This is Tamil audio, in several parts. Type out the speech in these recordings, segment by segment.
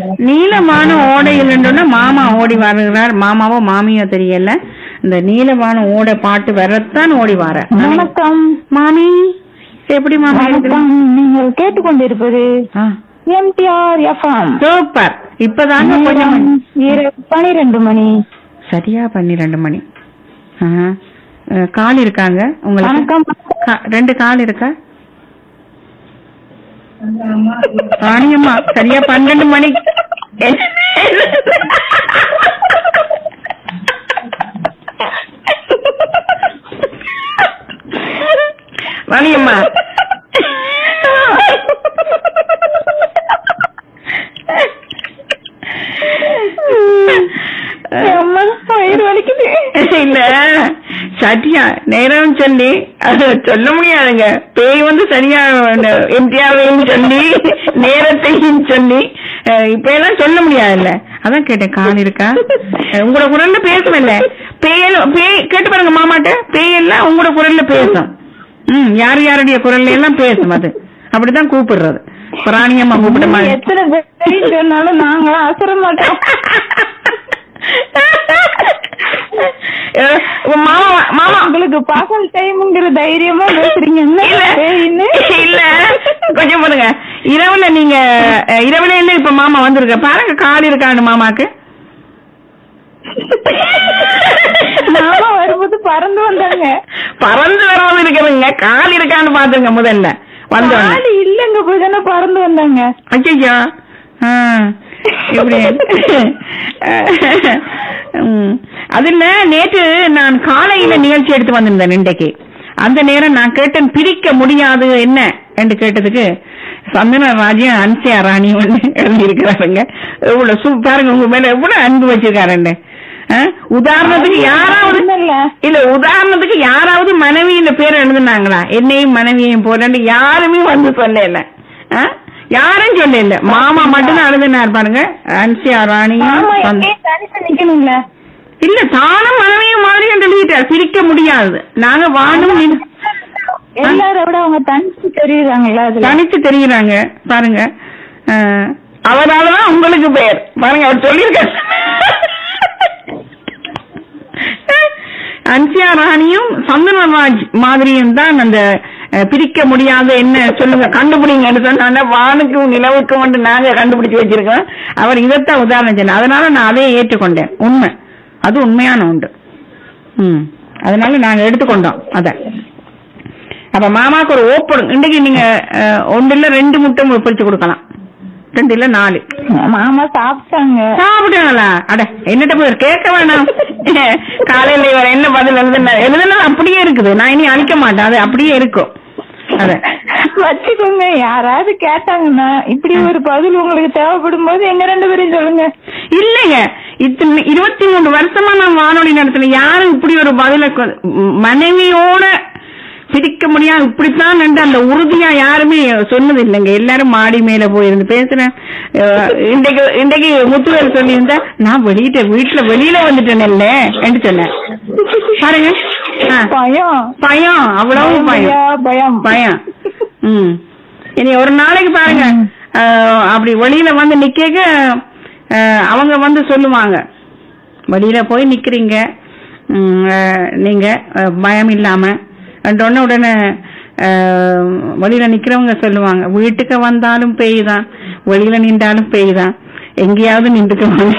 நீலமான ஓடையில் இருந்தோன்னா மாமா ஓடி வருகிறார் மாமாவோ மாமியோ தெரியல இந்த நீலமான ஓடை பாட்டு வரத்தான் ஓடி வர வணக்கம் மாமி எப்படி மாமா இருக்குது? வணக்கம் நீங்கள் கேட்டுக்கொண்டிருப்பது ஆ, எம்டிஆர் எஃப்எம் சூப்பர் இப்பதாங்க கொஞ்சம் இரவு பனிரெண்டு மணி சரியா பன்னிரெண்டு மணி ஆஹா. அஹ், கால் இருக்காங்க உங்களுக்கு வணக்கம் கா- ரெண்டு கால் இருக்கா ராணியம்மா சரியா பன்னெண்டு மணி ராணியம்மா அம்மா வயிறு வலிக்குது இல்ல சட்டியா நேரம் சொல்லி அது சொல்ல முடியாதுங்க பேய் வந்து சரியா எம்டிஆரையும் சொல்லி நேரத்தையும் சொல்லி அஹ், இப்ப எல்லாம் சொல்ல முடியாதுல்ல அதான் கேட்டேன் கால் இருக்கா அஹ், உங்களோட குரல்ல பேசுமில்ல பேய் பேய் கேட்டு பாருங்க மாமாட்ட பேய் எல்லாம் உங்களோட குரல்ல பேசும் ம் யார் யாருடைய குரல்ல எல்லாம் பேசும் அது அப்படிதான் கூப்பிடுறது பிராணியம்மா கூப்பிட்ட மாதிரி எத்தனை பேர் சொன்னாலும் நாங்களாம் அசர மாட்டோம் அஹ், உன் மாமா மாமா உங்களுக்கு பகல் டைம்ங்கிற தைரியமா பேசுறீங்க என்ன இல்ல பேயின்னு? இல்ல கொஞ்சம் பாருங்க இரவுல நீங்க அஹ், இரவுல இல்ல இப்ப மாமா வந்திருக்க பாருங்க கால் இருக்காண்டு மாமாக்கு மாமா வரும்போது பறந்து வந்தாங்க பறந்து வரவும் இருக்குதுங்க கால் இருக்கான்னு பாத்துங்க முதல்ல வந்தோடனே ஆளு இல்லங்க போய் தானே பறந்து வந்தாங்க ஐயோ இப்படி ம். அது இல்ல நேற்று நான் காலையில நிகழ்ச்சி எடுத்து வந்திருந்தேன் இன்றைக்கு அந்த நேரம் நான் கேட்டேன் பிரிக்க முடியாது என்ன என்று கேட்டதுக்கு சந்தன ராஜ்யம் அன்சியா ராணி ஒண்ணு எழுதி இருக்கிறாருங்க எவ்வளவு சூ பாருங்க உங்க மேல எவ்வளவு அன்பு வச்சிருக்காருன்னு ஆ? உதாரணத்துக்கு யாராவது இல்ல இல்ல உதாரணத்துக்கு யாராவது மனைவியின் பேர் எழுதுனாங்களா என்னையும் மனைவியையும் போலன்னு யாருமே வந்து சொல்லல ஆ? யாரும் சொல்லல மாமா மட்டும்தான் எழுதினார் பாருங்க அன்சியா ராணியும் மாமா சந்த- எங்கேயும் தனிச்சு நிக்கணும்ல இல்ல தானும் மனைவியும் மாதிரி எழுதிட்டார் பிரிக்க முடியாது நாங்க வாழும் நின்- எல்லாரை விட அவங்க தனிச்சு தெரியுறாங்கல்ல அதுல தனிச்சு தெரியுறாங்க பாருங்க ஆ, அவராலதான் உங்களுக்கு பேர் பாருங்க அவர் சொல்லியிருக்காரு அன்சியா ராணியும் சந்தனராஜ் மாதிரியும் தான் அந்த அஹ், பிரிக்க முடியாத என்ன சொல்லுங்க கண்டுபிடிங்கன்னு சொன்னா வானுக்கும் நிலவுக்கும் வந்து நாங்க கண்டுபிடிச்சு வச்சிருக்கோம் அவர் இதைத்தான் உதாரணம் சொன்னார் அதனால நான் அதையே ஏற்றுக்கொண்டேன் உண்மை அது உண்மையான உண்டு ம் அதனால நாங்க எடுத்துக்கொண்டோம் அத அப்ப மாமாக்கு ஒரு ஓப்பன் இன்னைக்கு நீங்க அஹ், ஒன்று இல்ல ரெண்டு முட்டை பொரிச்சு கொடுக்கலாம் ரெண்டு இல்ல நாலு மாமா சாப்பிட்டாங்க சாப்பிட்டாங்களா அட என்னட்ட போய் கேட்க வேணாம் காலையில இவர் என்ன பதில் எழுதுன எழுதுனது அப்படியே இருக்குது நான் இனி அழிக்க மாட்டேன் அது அப்படியே இருக்கும் அத வச்சுக்கோங்க யாராவது கேட்டாங்கன்னா இப்படி ஒரு பதில் உங்களுக்கு தேவைப்படும் போது எங்க ரெண்டு பேரையும் சொல்லுங்க இல்லைங்க இத்தனை இருபத்தி மூணு வருஷமா நான் வானொலி நடத்தினேன் யாரும் இப்படி ஒரு பதில கொ- ம், மனைவியோட பிரிக்க முடியாது இப்படித்தான் நின்று அந்த உறுதியா யாருமே சொன்னது இல்லைங்க எல்லாரும் மாடி மேல போயிருந்து பேசுறேன் அஹ், இன்றைக்கு இன்றைக்கு முத்துவேல் சொல்லியிருந்தா நான் வெளியிட்ட வீட்டுல வெளியில வந்துட்டேன் இல்ல என்று சொன்னேன் பாருங்க ஆ, பயம் பயம் அவ்வளவு பயம் ஐயா, பயம் பயம் ம் இனி ஒரு நாளைக்கு பாருங்க அஹ், அப்படி வெளியில வந்து நிக்க அவங்க வந்து சொல்லுவாங்க வெளியில போய் நிக்கிறீங்க ம், அஹ், நீங்க அஹ், பயம் இல்லாம உடனே உடனே அஹ், வெளியில நிக்கிறவங்க சொல்லுவாங்க வீட்டுக்கு வந்தாலும் பேய் தான் வெளியில நின்றாலும் பேய் தான் எங்கேயாவது நின்றுக்குவாங்க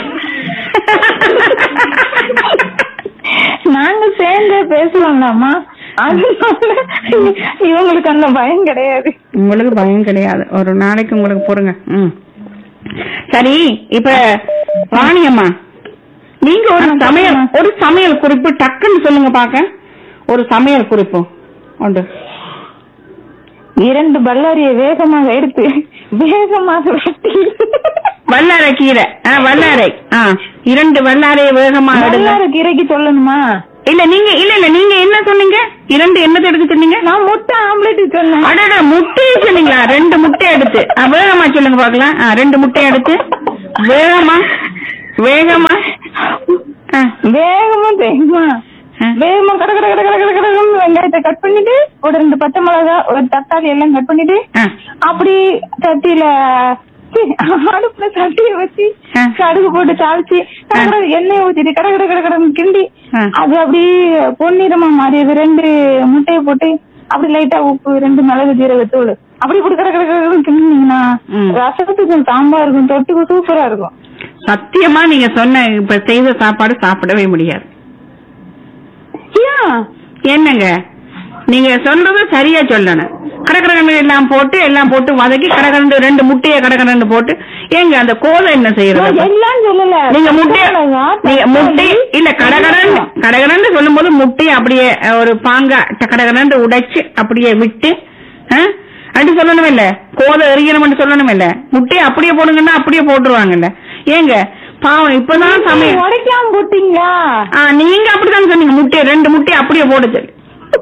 நாங்க சேர்ந்து பேசுவாங்களாமா அதனால இவங்களுக்கு அந்த பயம் கிடையாது உங்களுக்கு பயம் கிடையாது ஒரு நாளைக்கு உங்களுக்கு பொறுங்க ம் சரி இப்ப ராணி அம்மா நீங்க ஒரு ஆ, சமையல் சொல்லுங்க. ஒரு சமையல் குறிப்பு டக்குன்னு சொல்லுங்க பாக்க ஒரு சமையல் குறிப்பு உண்டு இரண்டு பல்லாரியை வேகமாக எடுத்து வேகமாக வெட்டி வல்லாரை கீரை ஆ, வல்லாரை ஆ இரண்டு வல்லாரையை வேகமா எடுங்க பல்லார கீரைக்கு சொல்லணுமா இல்ல நீங்க இல்ல இல்ல நீங்க என்ன சொன்னீங்க இரண்டு என்னத்தை எடுக்க சொன்னீங்க நான் முட்டை ஆம்லெட் சொன்னேன் அடடா முட்டையை சொன்னீங்களா ரெண்டு முட்டை எடுத்து ஆ, வேகமா சொல்லுங்க பாக்கலாம் ஆ, ரெண்டு முட்டை எடுத்து வேகமா வேகமா ஆ, வேகமா தெரியுமா ஆ. வேகமா கட கட கட கட கட கடன்னு வெங்காயத்தை கட் பண்ணிட்டு ஒரு ரெண்டு பச்சை மிளகா ஒரு தக்காளி எல்லாம் கட் பண்ணிட்டு ஆ. அப்படி சட்டியில வச்சு அடுப்புல சட்டியை வச்சு ஆ. கடுகு போட்டு தாளிச்சு கட கட எண்ணெய் ஊத்திட்டு கட கட கட கடன்னு கிண்டி ஆ. அது அப்படியே பொன்னிறமா மாறியது ரெண்டு முட்டையை போட்டு அப்படி லைட்டா உப்பு ரெண்டு மிளகு ஜீரகத்தூள் அப்படி போட்டு கட கட கடன்னு கிண்டினீங்கன்னா ம். ரசத்துக்கும் சாம்பாருக்கும் தொட்டுக்கும் சூப்பரா இருக்கும் சத்தியமா நீங்க சொன்ன இப்ப செய்த சாப்பாடு சாப்பிடவே முடியாது ஏன் என்னங்க நீங்க சொல்றது சரியா சொல்லணும் கடற்கரண்டு எல்லாம் போட்டு எல்லாம் போட்டு வதக்கி கடற்கரண்டு ரெண்டு முட்டைய கடற்கரண்டு போட்டு ஏங்க அந்த கோதை என்ன நான் செய்யறது எல்லாம் சொல்லல நீங்க முட்டை மிளகா, நீங்க முட்டை தக்காளி, இல்ல கடகரண்டு கடகரண்டு சொல்லும் போது முட்டையை அப்படியே அஹ், ஒரு பாங்கா கடகரண்டு உடைச்சு அப்படியே விட்டு அஹ், அப்படி சொல்லணும் இல்ல கோதை எறியணும்னு சொல்லணும் இல்ல முட்டையை அப்படியே போடுங்கன்னா அப்படியே போட்டுருவாங்கல்ல ஏங்க பாவம் இப்பதான் சமயம் உடைக்காம போட்டீங்களா ஆ, நீங்க அப்படிதான் சொன்னீங்க முட்டையை ரெண்டு முட்டையை அப்படியே போட சொல்லி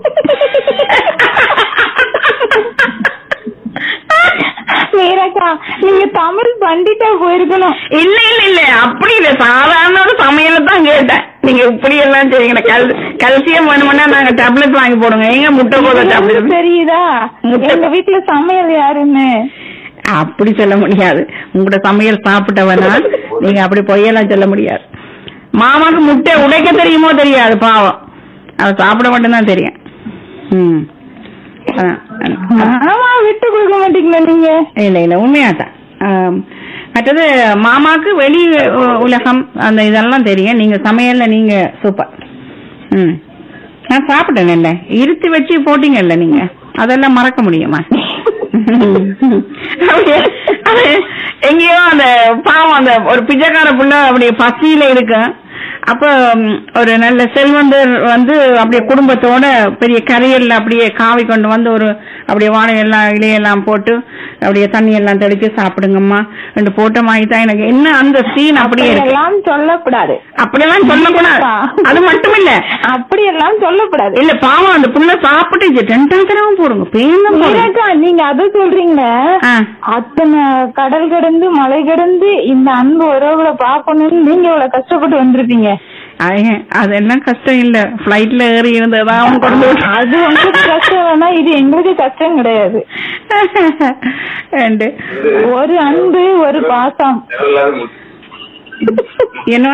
மீராக்கா நீங்க தமிழ் பண்டிட்டா போயிருக்கணும் இல்ல இல்ல இல்ல அப்படி இல்ல சாதாரண ஒரு சமையல தான் கேட்டேன் நீங்க இப்படி எல்லாம் செய்யுங்க கல் கல்சியம் வேணும்னா நாங்க டேப்லெட் வாங்கி போடுங்க எங்க முட்டை போத டேப்லெட் தெரியுதா முட்டை- எங்க வீட்டுல சமையல் யாருன்னு அப்படி சொல்ல முடியாது உங்களோட சமையல் சாப்பிட்டவனா நீங்க அப்படி பொய்யெல்லாம் சொல்ல முடியாது மாமாக்கு முட்டை உடைக்க தெரியுமோ தெரியாது பாவம் அவ சாப்பிட மட்டும்தான் தெரியும் ம் அதான். ஆமா விட்டு கொடுக்க மாட்டீங்களா நீங்க இல்ல இல்ல உண்மையாதான் ஆம். மற்றது மாமாக்கு வெளி உ- உலகம் அந்த இதெல்லாம் தெரியும் நீங்க சமையல்ல நீங்க சூப்பர் ம் நான் சாப்பிட்டேன்ல இருத்தி வச்சு போட்டீங்கல்ல நீங்க அதெல்லாம் மறக்க முடியுமா அப்படியே, அது எங்கேயோ அந்த பாவம் அந்த ஒரு பிச்சைக்கார புள்ள அப்படியே பசியில இருக்கு அப்ப ம், ஒரு நல்ல செல்வந்தர் வந்து அப்படியே குடும்பத்தோட பெரிய கரையல்ல அப்படியே காவி கொண்டு வந்து ஒரு அப்படியே வாழை எல்லாம் இலையெல்லாம் போட்டு அப்படியே தண்ணி எல்லாம் தெளிச்சு சாப்பிடுங்கம்மா ரெண்டு போட்ட மாதிரி தான் எனக்கு என்ன அந்த சீன் அப்படியே இருக்கு எல்லாம் சொல்லக்கூடாது அப்படியெல்லாம் சொல்லக்கூடாது அது மட்டும் இல்ல அப்படி எல்லாம் சொல்லக்கூடாது இல்ல பாவம் அந்த புள்ள சாப்பிட்டு ரெண்டாயிரம் போடுங்க பேரும் போடுங்க மீராக்கா நீங்க அது சொல்றீங்களே ஆ. அத்தனை கடல் கடந்து மலை கடந்து இந்த அன்பு உறவுகளை பாக்கணும்னு நீங்க இவ்வளவு கஷ்டப்பட்டு வந்திருப்பீங்க ஐய, அதெல்லாம் கஷ்டம் இல்ல பிளைட்ல ஏறி இருந்ததா அவன் கொண்டு விட்டு- அது உங்களுக்கு கஷ்டம் வேணா இது எங்களுக்கு கஷ்டம் கிடையாது And, ஒரு அன்பு ஒரு பாசம் என்ன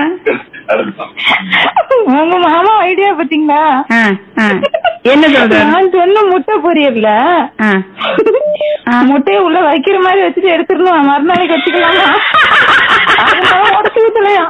உங்க மாமா ஐடியா பாத்தீங்களா ஆ, ஆ. என்ன சொல்றாரு நான் சொன்ன முட்டை பொரியல்ல ஆ. முட்டையை உள்ள வைக்கிற மாதிரி வச்சுட்டு எடுத்துடணும் மறுநாளைக்கு வச்சுக்கலாமா அதனால உடச்சு ஊத்தலையா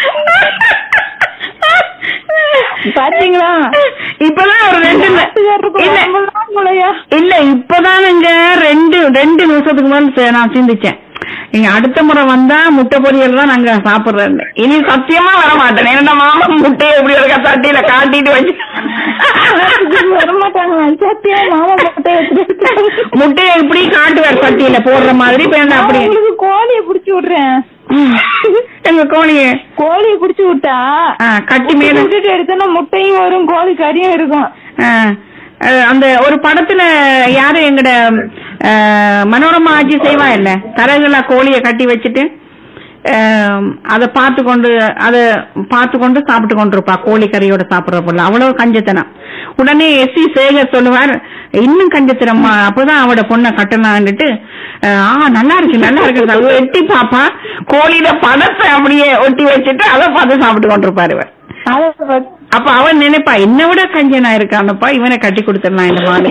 பாத்தீங்களா இப்பதான் ஒரு ரெண்டு ந- இல்ல இல்லையா இல்ல இப்பதானுங்க ரெண்டு ரெண்டு நிமிஷத்துக்கு மேல சே- நான் சிந்திச்சேன் நீங்க அடுத்த முறை வந்தா முட்டை பொரியல் தான் நாங்க சாப்பிடுறோம் இனி சத்தியமா வர மாட்டேன் ஏன்னா மாமா முட்டையை எப்படி ஒரு தட்டியில காட்டிட்டு வச்சு வரமாட்டாங்க சத்தியா மாமா முட்டை வச்சுட்டு முட்டையை இப்படி காட்டுவார் சட்டியில போடுற மாதிரி இப்ப என்ன அப்படி உங்களுக்கு கோழியை புடிச்சு விடுறேன் ம். எங்க கோழிய கோழியை புடிச்சு விட்டா ஆ, கட்டி மேல விட்டுட்டு எடுத்தோன்னா முட்டையும் வரும் கோழி கறியும் இருக்கும் ஆ, அஹ், அந்த ஒரு படத்துல யாரு எங்கட அஹ், மனோரமா ஆட்சி செய்வா இல்ல தரகுல கோழிய கட்டி வச்சுட்டு அஹ், அத பார்த்து கொண்டு அத பார்த்து கொண்டு சாப்பிட்டு கொண்டிருப்பா கோழி கறியோட சாப்பிடுற பொருள் அவ்வளவு கஞ்சத்தனம் உடனே எஸ் சி சேகர் சொல்லுவார் இன்னும் கஞ்சத்தனமா அப்பதான் அவட பொண்ணை கட்டலான்னுட்டு அஹ், ஆ நல்லா இருக்கு நல்லா இருக்கு அது எட்டி பாப்பா கோழியில படத்தை அப்படியே ஒட்டி வச்சுட்டு அதை பார்த்து சாப்பிட்டு கொண்டிருப்பாரு இவர் அத பத்- அப்ப அவன் நினைப்பா என்னை விட கஞ்சனா இருக்கானப்பா இவனை கட்டி கொடுத்துடலாம் இந்த மாலை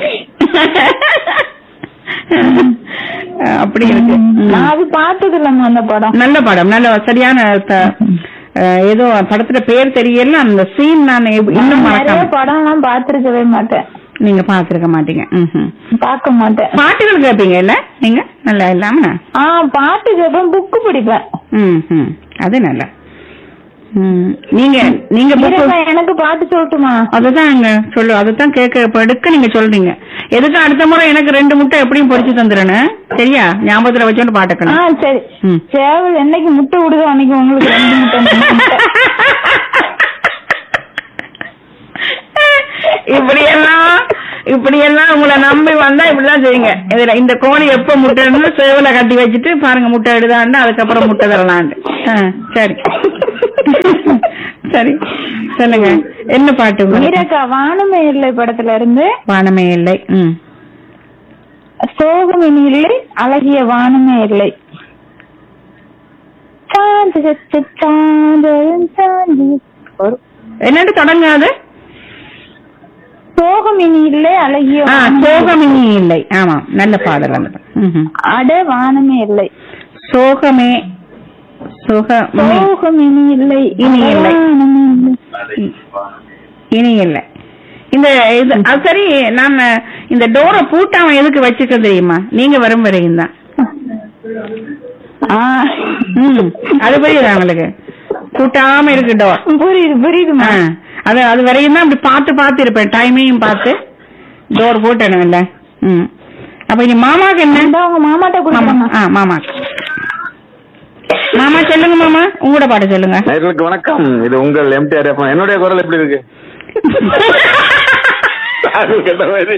அப்படி இருக்கு ம். நான் அது பார்த்தது இல்லம்மா அந்த படம் நல்ல படம் நல்ல சரியான த- அஹ், ஏதோ படத்துல பேர் தெரியல அந்த சீன் நான் எப்- இன்னும் நான் நிறைய மறக்காம படம் எல்லாம் பாத்திருக்கவே மாட்டேன் நீங்க பாத்துருக்க மாட்டீங்க ம்ஹும். பார்க்க மாட்டேன் பாட்டுகள் கேட்பீங்க இல்ல நீங்க நல்லா இல்லாம ஆ பாட்டு கேட்பேன் புக்கு படிப்பேன் ம் ம். அது நல்லா ம். நீங்க நீங்க book- மீரப்பா, எனக்கு பாட்டு சொல்லட்டுமா அதுதான் அங்க சொல்லு அதுதான் கேட்க இப்ப எடுக்க நீங்க சொல்றீங்க எதுக்கு அடுத்த முறை எனக்கு ரெண்டு முட்டை எப்படியும் பொரிச்சு தந்துடுறேன் சரியா ஞாபகத்துல வச்சோன்னு ஆ பாட்டுக்கலாம் சரி ம். சேவல் என்னைக்கு முட்டை விடுதோ அன்னைக்கு உங்களுக்கு ரெண்டு முட்டை மூணு முட்டை. இப்படி எல்லாம் இப்படி எல்லாம் உங்களை நம்பி வந்தா இப்படிதான் செய்யுங்க இதுல இந்த கோழி எப்ப முட்டைன்னு சேவல கட்டி வச்சுட்டு பாருங்க முட்டை எடுதான்னு அதுக்கப்புறம் முட்டை தரலான்ட்டு ஆ, சரி சரி சொல்லுங்க என்ன பாட்டு உங்களுக்கு? மீரக்கா வானமே இல்லை படத்துல இருந்து வானமே இல்லை ம் சோகமினி இல்லை அழகிய வானமே இல்லை சாந்து சச்சு சாந்து சாந்து வரும் என்னட்டு தொடங்காது சோகம் இனி இல்லை அழகிய ஆ, வானம். சோகமினி இல்லை ஆமா நல்ல பாடல் அந்த பாடல். ம்ஹும். அட வானமே இல்லை சோகமே சோகமே சோகம் இனி இல்லை இனி இல்லை. வானமே இல்லை இனி இல்லை இந்த இது அது சரி நாம இந்த டோரை பூட்டாம எதுக்கு வச்சுக்க தெரியுமா நீங்க வரும் வரையும் தான் ஆ. ம் அது புரியுதா உங்களுக்கு பூட்டாம இருக்கு டோர் புரியுது புரியுதுமா அது அது வரையும் தான் அப்படி பார்த்து பார்த்து இருப்பேன் டைமையும் பார்த்து டோர் போட்டணும் இல்ல ம் அப்ப இனி மாமாக்கு என்ன இந்த உங்க மாமாட்ட மாமா கொடுக்கணுமா ஆ மாமா மாமா சொல்லுங்க மாமா உங்களோட பாட்டு சொல்லுங்க நேர்களுக்கு வணக்கம் இது உங்கள் எம்டிஆர் எஃப்எம் என்னுடைய குரல் எப்படி இருக்கு அது கேட்ட மாதிரி.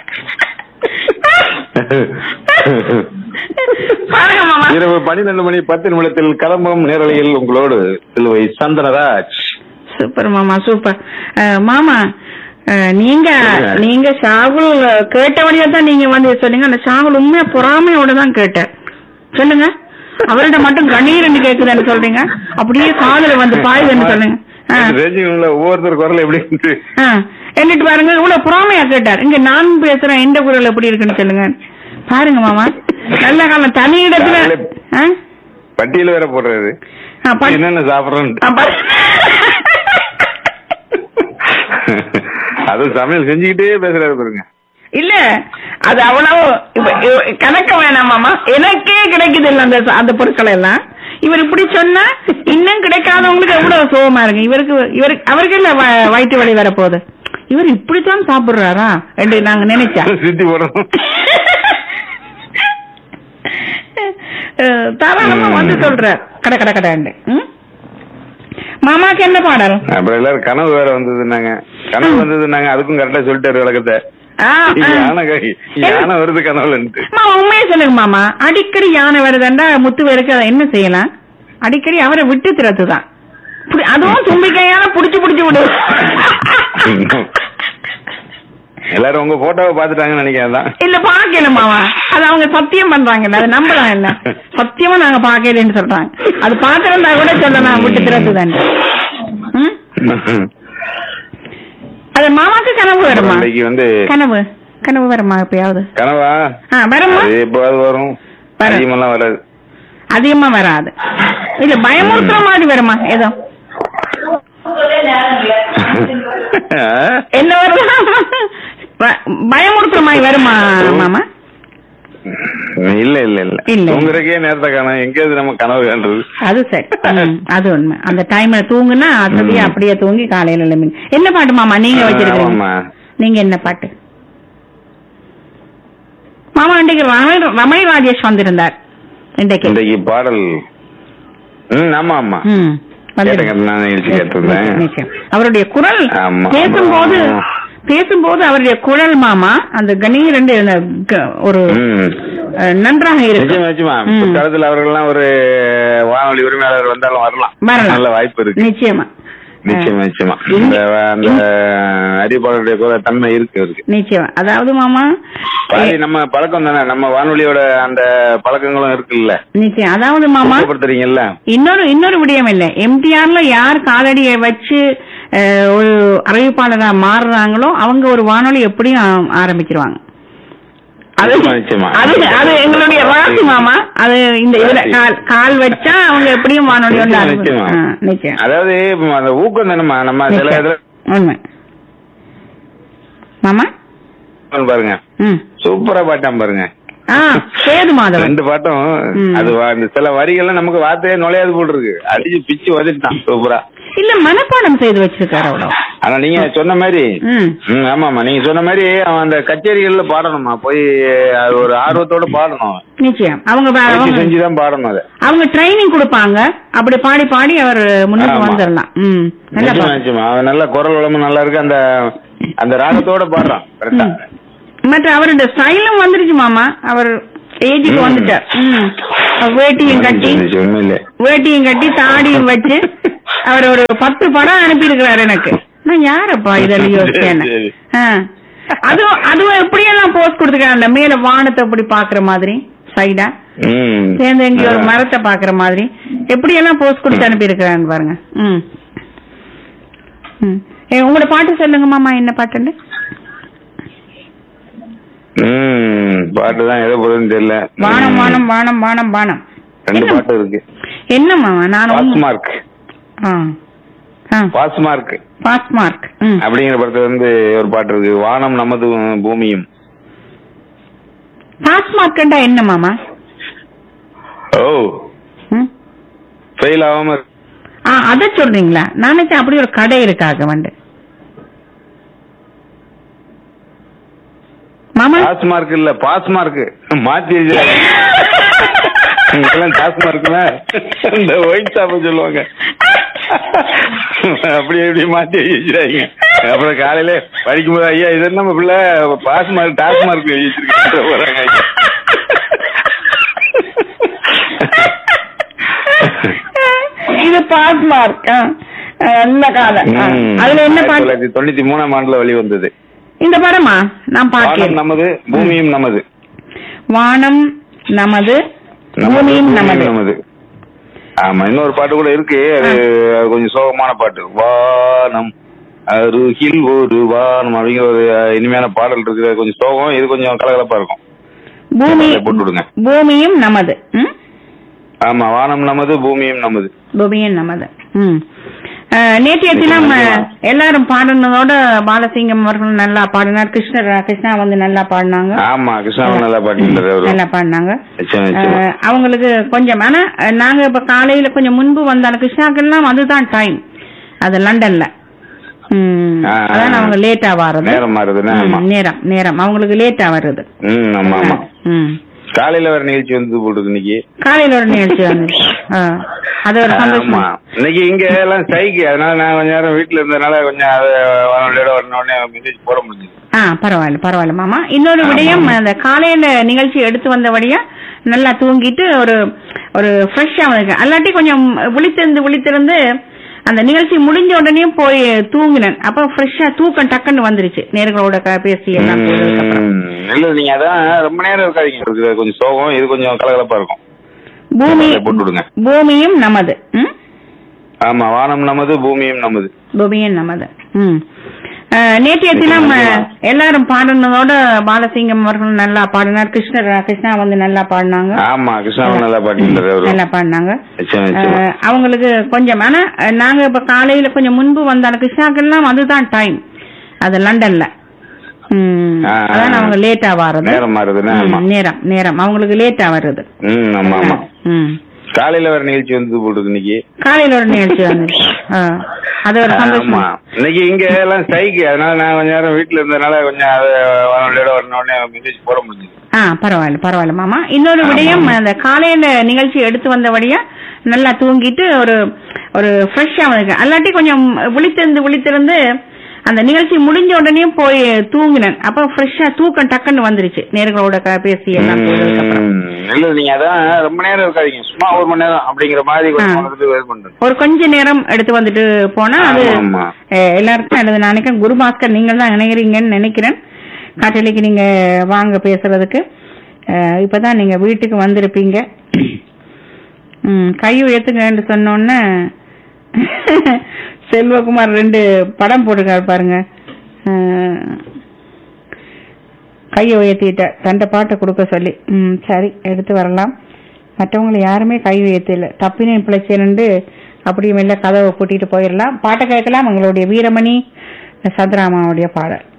பாருங்க மாமா இரவு பன்னிரண்டு மணி பத்து நிமிடத்தில் கிளம்பும் நேரலையில் உங்களோடு சிலுவை சந்தனராஜ் சூப்பர் மாமா சூப்பர் அஹ், மாமா அஹ், நீங்க நீங்க ஷாகுல் கேட்டபடியா தான் நீங்க வந்து சொன்னீங்க அந்த ஷாகுல் உண்மையா பொறாமையோட தான் கேட்டார் சொல்லுங்க அவர்கிட்ட மட்டும் கண்ணீர் கேக்குதுன்னு சொல்றீங்க அப்படியே காதுல வந்து பாயுதுன்னு சொல்லுங்க ஆ. ரேஞ்சிங்ல ஒவ்வொருத்தர் குரல் எப்படி இருக்கு ஆ, என்னட்டு பாருங்க இவ்வளவு பொறாமையா கேட்டார் இங்க நான் பேசுறேன் எந்த குரல் எப்படி இருக்குன்னு சொல்லுங்க பாருங்க மாமா நல்ல காலம் தனி இடத்துல ஆ? பட்டியல வேற போடுறாரு ஆ, ப- என்னென்ன சாப்பிடுறோம் ஆ, ப- அது சமையல் செஞ்சுக்கிட்டே பேசுறாரு பாருங்க இல்ல அது அவ்வளவு இப்ப இவ- கணக்க வேணாம் மாமா எனக்கே கிடைக்குது இல்ல அந்த அந்த பொருட்கள் எல்லாம் இவர் இப்படி சொன்னா இன்னும் கிடைக்காதவங்களுக்கு எவ்வளவு சோகமா இருக்கு இவருக்கு இவருக்கு அவருக்கு இல்ல வ- வயிற்று வலி வரப்போகுது இவர் இப்படித்தான் சாப்பிடுறாரா என்று நாங்க நினைச்சா சுத்தி போடணும் அஹ், தாராளமா வந்து சொல்ற கட கட கடாண்டு ம்? மாமாக்கு என்ன பாடல் அப்புறம் எல்லாரும் கனவு வேற வந்ததுன்னாங்க கனவு வந்ததுன்னாங்க அதுக்கும் கரெக்டா சொல்லிட்டாரு விளக்கத்தை ஆ, ஆ. யானை கை- யானை வருது கனவுலன்ட்டு மாமா உண்மையை சொல்லுங்க மாமா அடிக்கடி யானை வருதுண்டா முத்து வேருக்கு அதை என்ன செய்யலாம் அடிக்கடி அவரை விட்டு திறத்துதான் புடி- அதுவும் தும்பிக்கையால புடிச்சு புடிச்சு விடு எல்லாரும் உங்க போட்டோவை பாத்துட்டாங்கன்னு நினைக்கிறேன் தான் இல்ல பாக்கல மாமா அது அவங்க சத்தியம் பண்றாங்கல்ல அது நம்பலாம் இல்ல சத்தியமா நாங்க பாக்கலன்னு சொல்றாங்க அது பாத்திருந்தா கூட சொல்லலாம் விட்டு திறத்துதான் அது மாமாக்கு கனவு வருமா இன்னைக்கு வந்து கனவு கனவு வருமா எப்பயாவது கனவா ஆ வருமா அது எப்போது வரும் வரும். அதிகமெல்லாம் வராது அதிகமா வராது இல்ல பயமுறுத்துற மாதிரி வருமா ஏதோ என்ன வருது ப- பயமுறுத்துற மாதிரி வருமா மாமா இல்ல இல்ல இல்ல இல்ல. தூங்குறதுக்கே நேரத்தை காணும் எங்கேயாவது நம்ம கனவு காண்றது அது சரி ம், அது உண்மை அந்த டைம்ல தூங்குனா அசதியா ம். அப்படியே தூங்கி காலையில எழும்பி என்ன பாட்டு மாமா நீங்க வச்சிருக்கீங்க ஆமா. நீங்க என்ன பாட்டு மாமா இன்றைக்கு ரமணி ரமணி ராஜேஷ் வந்திருந்தார் இன்றைக்கு இன்றைக்கு பாடல் ம் ஆமா ஆமா ம், வந்திருந்தார். கேட்டேன், நான் நிகழ்ச்சி கேட்டிருந்தேன். நிச்சயம், நிச்சயம். அவருடைய குரல் ஆமா, பேசும்போது ஆமா. பேசும்போது அவருடைய குரல் மாமா அந்த கணீர் ரெண்டு அந்த க- ஒரு ம் அஹ், நன்றாக இருக்கு நிச்சயமா நிச்சயமா ம். பிற்காலத்துல அவர்கள்லாம் ஒரு வானொலி உரிமையாளர் வந்தாலும் வரலாம் வரலாம். நல்ல வாய்ப்பு இருக்கு நிச்சயமா நிச்சயமா நிச்சயமா இங்க- இந்த அந்த அறிவிப்பாளருடைய குரல் தன்மை இருக்கு இருக்கு நிச்சயம் அதாவது மாமா பாதி நம்ம பழக்கம் தானே நம்ம வானொலியோட அந்த பழக்கங்களும் இருக்குல்ல நிச்சயம் அதாவது மாமா ஊக்கப்படுத்துறீங்கல்ல இன்னொரு இன்னொரு விடயம் இல்ல எம்டிஆர்ல யார் காலடியை வச்சு அஹ், ஒரு அறிவிப்பாளரா மாறுறாங்களோ அவங்க ஒரு வானொலி எப்படியும் ஆ- ஆரம்பிச்சிருவாங்க அது நிச்சயமா, நிச்சயமா. அது அது எங்களுடைய ராசி மாமா அது இந்த இதுல கால் கால் வச்சா அவங்க எப்படியும் வானொலி ஒன்று நிச்சயமா, ஆரம்பிச்சு- நிச்சயமா. ஆ, நிச்சயம் அதாவது இப்ப அந்த ஊக்கம் தானேம்மா நம்ம சில நிச்சயம். இதுல உண்மை மாமா பாருங்க ம் சூப்பரா பாட்டாம் பாருங்க ஆ சேது மாதவன் ரெண்டு பாட்டும் ம். அது வா- இந்த சில வரிகள்லாம் நமக்கு வார்த்தையே நுழையாது போல் இருக்கு அடிச்சு பிச்சு வதட்டான் சூப்பரா இல்ல மனப்பாடம் செய்து வச்சிருக்காரு அவ்வளவு ஆனா நீங்க சொன்ன மாதிரி ம் ம், ஆமாமா நீங்க சொன்ன மாதிரி அவன் அந்த கச்சேரிகள்ல பாடணுமா போய் அது ஒரு ஆர்வத்தோட பாடணும் அவன். நிச்சயம் அவங்க வே- பயிற்சி அவங்க செஞ்சுதான் பாடணும் அதை அவங்க ட்ரைனிங் கொடுப்பாங்க அப்படி பாடி பாடி அவர் முன்னுக்கு ஆமா. வந்துடலாம் ம் நல்லா நிச்சயமா பாடு. நிச்சயமா அவன் நல்ல குரல் வளமும் நல்லா இருக்கு அந்த அந்த ராகத்தோட பாடுறான் கரெக்டா ம். மற்ற அவருடைய ஸ்டைலும் வந்துருச்சு மாமா அவர் ஏஜுக்கு ம். வந்துட்டார் ம் அவர் வேட்டியும் கட்டி உண்மையிலே வேட்டியும் கட்டி தாடியும் வச்சு அவர் ஒரு பத்து படம் அனுப்பி இருக்கிறாரு எனக்கு நான் யாரப்பா இதெல்லாம் யோசிச்சேன் சரி. அதுவும் அதுவும் எப்படியெல்லாம் போஸ்ட் கொடுத்துருக்காங்க மேல வானத்தை அப்படி பாக்குற மாதிரி சைடா ம் சேர்ந்து எங்க ஒரு அதான். மரத்தை பாக்குற மாதிரி எப்படி எல்லாம் போஸ்ட் கொடுத்து அனுப்பி இருக்கிறாங்க பாருங்க ம் ம் ஏ, உங்களோட பாட்டு சொல்லுங்க மாமா என்ன பாட்டுன்னு ம் பாட்டு தான் எதை போறதுன்னு தெரியல வானம் ம். வானம் வானம் வானம் வானம் ரெண்டு என்ன? பாட்டு இருக்கு என்ன மாமா நான் பாஸ் ஒண்ணு- மார்க் ஆ ஆ பாஸ் மார்க் பாஸ் மார்க் ம் அப்படிங்கிற படத்துல வந்து ஒரு பாட்டு இருக்கு வானம் நமது பூமியும் பாஸ் மார்க்கண்டா என்ன மாமா ஓ ம் ஃபெயில் ஆகாம இருக்கு. ஆ அத சொல்றீங்களா நான் நினைச்சேன் அப்படி ஒரு கடை இருக்காக வந்து மாமா பாஸ் மார்க் இல்ல பாஸ் மார்க் மாத்தி வச்சிருக்காங்க. இதெல்லாம் பாஸ் மார்க்ல இந்த ஒயிட் ஷாப் சொல்லுவாங்க அப்படி எப்படி மாத்தி வச்சிருக்காங்க அப்புறம் காலையில படிக்கும்போது ஐயா இது என்ன நம்ம பிள்ளை பாஸ் மார்க் டாஸ் மார்க் எழுதி வச்சிருக்காங்க போறாங்க ஐயா. இது பாஸ் மார்க் நல்ல காலம் ஆ. ம். அதுல என்ன ஆயிரத்தி பாட்டு தொள்ளாயிரத்தி தொண்ணூத்தி மூணாம் ஆண்டுல வெளிவந்தது இந்த படமா நான் வானம் பார்க்கிறேன் நமது பூமியும் நமது வானம் நமது நமது, பூமியும் நமது நமது ஆமா இன்னொரு பாட்டு கூட இருக்கு அது அது கொஞ்சம் சோகமான பாட்டு வானம் அருகில் ஒரு வானம் அப்படிங்கிற ஒரு அஹ், இனிமையான பாடல் இருக்கு அது கொஞ்சம் சோகம் இது கொஞ்சம் கலகலப்பா இருக்கும் பூமி அதை போட்டு விடுங்க. பூமியும் நமது ம்? ஆமா வானம் நமது பூமியும் நமது பூமியும் நமது ம் அஹ், நேற்றைய தினம் அஹ், எல்லாரும் பாடினதோட பாலசிங்கம் அவர்கள் நல்லா பாடினார் கிருஷ்ணர் கிருஷ்ணா வந்து நல்லா பாடினாங்க ஆமா கிருஷ்ணாவும் நல்லா பாட்டு அவரு நல்லா பாடினாங்க நிச்சயம் நிச்சயம் அஹ், அவங்களுக்கு கொஞ்சம் ஆனா அஹ், நாங்க இப்ப காலையில கொஞ்சம் முன்பு வந்தாலும் கிருஷ்ணாக்கெல்லாம் அதுதான் டைம் அது லண்டன்ல ம், ஆ, அதான் அவங்க லேட்டா வர்றது நேரம் மாறுதுன்னா ஆமா ம், நேரம் நேரம் அவங்களுக்கு லேட்டா வருது ம் ஆமா ஆமா ம் காலையில வேற நிகழ்ச்சி வந்து போட்டுருக்கு இன்னைக்கு காலையில ஒரு நிகழ்ச்சி வந்து அது ஒரு சந்தோஷம் ஆமா இன்னைக்கு இங்க எல்லாம் ஸ்ட்ரைக்கு அதனால நான் கொஞ்ச நேரம் வீட்டுல இருந்ததுனால கொஞ்சம் அது வரணுடையோட வரணுடனே மெசேஜ் போட முடிஞ்சது ஆ பரவாயில்ல பரவாயில்ல மாமா இன்னொரு ஆமா. விடயம் அந்த காலையில நிகழ்ச்சி எடுத்து வந்தபடியா நல்லா தூங்கிட்டு ஒரு ஒரு ஃப்ரெஷ்ஷா வந்து அல்லாட்டி கொஞ்சம் விழித்திருந்து விழித்திருந்து அந்த நிகழ்ச்சி முடிஞ்ச உடனே போய் தூங்கினேன் அப்ப ஃப்ரெஷ்ஷா தூக்கம் டக்குன்னு வந்துருச்சு நேர்களோட க- பேசி எல்லாம் போனதுக்கு அப்புறம். ம், இல்ல நீங்க அதான் ரொம்ப நேரம் இருக்காதீங்க இருக்குது கொஞ்சம் சோகம் இது கொஞ்சம் கலகலப்பா இருக்கும் பூமி அதை போட்டு விடுங்க பூமியும் நமது ம் ஆமா வானம் நமது பூமியும் நமது பூமியும் நமது ம் அஹ், நேற்றைய தினம் அஹ், எல்லாரும் பாடினதோட பாலசிங்கம் அவர்கள் நல்லா பாடினார் கிருஷ்ணர் கிருஷ்ணா வந்து நல்லா பாடினாங்க ஆமா கிருஷ்ணாவும் நல்லா பாட்டு அவரு நல்லா பாடினாங்க நிச்சயம் நிச்சயம் அஹ், அவங்களுக்கு கொஞ்சம் ஆனா அஹ், நாங்க இப்ப காலையில கொஞ்சம் முன்பு வந்தாலும் கிருஷ்ணாக்கெல்லாம் அதுதான் டைம் அது லண்டன்ல ம், ஆ, அதான் அவங்க லேட்டா வர்றது நேரம் மாறுதுன்னா ஆமா ம், நேரம் நேரம் அவங்களுக்கு லேட்டா வருது ம் ஆமா ஆமா ம் காலையில வேற நிகழ்ச்சி வந்து போட்டுருக்கு இன்னைக்கு காலையில ஒரு நிகழ்ச்சி வந்து அது ஒரு சந்தோஷம் ஆமா இன்னைக்கு இங்க எல்லாம் ஸ்ட்ரைக்கு அதனால நான் கொஞ்ச நேரம் வீட்டுல இருந்ததுனால கொஞ்சம் அது வரணுடையோட வரணுடனே மெசேஜ் போட முடிஞ்சது ஆ பரவாயில்ல பரவாயில்ல மாமா இன்னொரு ஆமா. விடயம் அந்த காலையில நிகழ்ச்சி எடுத்து வந்தபடியா நல்லா தூங்கிட்டு ஒரு ஒரு ஃப்ரெஷ்ஷா வந்து அல்லாட்டி கொஞ்சம் விழித்திருந்து விழித்திருந்து அந்த நிகழ்ச்சி முடிஞ்ச உடனே போய் தூங்கினேன் அப்ப ஃப்ரெஷ்ஷா தூக்கம் டக்குன்னு வந்துருச்சு நேர்களோட க- பேசி எல்லாம் போனதுக்கு அப்புறம். ம், இல்ல நீங்க அதான் ரொம்ப நேரம் இருக்காதீங்க சும்மா ஒரு மணி நேரம் அப்படிங்கிற மாதிரி கொஞ்சம் ஆ. வந்துட்டு இது பண்றேன் ஒரு கொஞ்ச நேரம் எடுத்து வந்துட்டு போனா அது ஆமா, ஆமா. அஹ், எல்லாருக்கும் அது நான் நினைக்கிறேன் குருபாஸ்கர் நீங்கள் தான் இணைகிறீங்கன்னு நினைக்கிறேன் காட்டலிக்கு நீங்க வாங்க பேசுறதுக்கு அஹ், இப்பதான் நீங்க வீட்டுக்கு வந்திருப்பீங்க ம், கை உயர்த்துங்கன்னு சொன்னோன்னே செல்வகுமார் ரெண்டு படம் போட்டிருக்காரு பாருங்க அஹ், கையை உயர்த்திட்ட தண்டை பாட்டை கொடுக்க சொல்லி ம் சரி எடுத்து வரலாம் மற்றவங்களை யாருமே கை உயர்த்தல தப்பினே பிழைச்சேன்னு அப்படியே மெல்ல கதவை பூட்டிட்டு போயிடலாம் பாட்டை கேட்கலாம் எங்களுடைய வீரமணி சந்திராமாவுடைய பாடல்